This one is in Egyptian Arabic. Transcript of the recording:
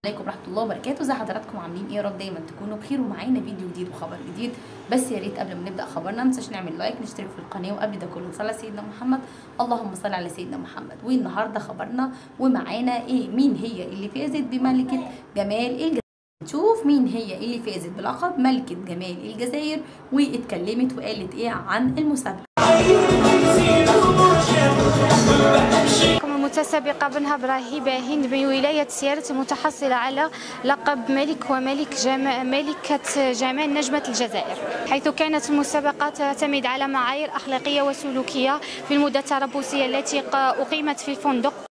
عليكم ورحمه الله وبركاته ازي حضراتكم عاملين ايه يا رب دايما تكونوا بخير ومعانا فيديو جديد وخبر جديد بس يا ريت قبل ما نبدا خبرنا ما ننساش نعمل لايك نشترك في القناه وقبل ده كله نصلي على سيدنا محمد اللهم صل على سيدنا محمد والنهارده خبرنا ومعانا ايه مين هي اللي فازت بملكه جمال الجزائر نشوف مين هي اللي فازت بلقب ملكه جمال الجزائر واتكلمت وقالت ايه عن المسابقه المتسابقة بنها براهيبة هند من ولاية سيارة المتحصلة على لقب ملك وملك جما ملكة جمال نجمة الجزائر حيث كانت المسابقة تعتمد على معايير أخلاقية وسلوكية في المدة التربصية التي أقيمت في الفندق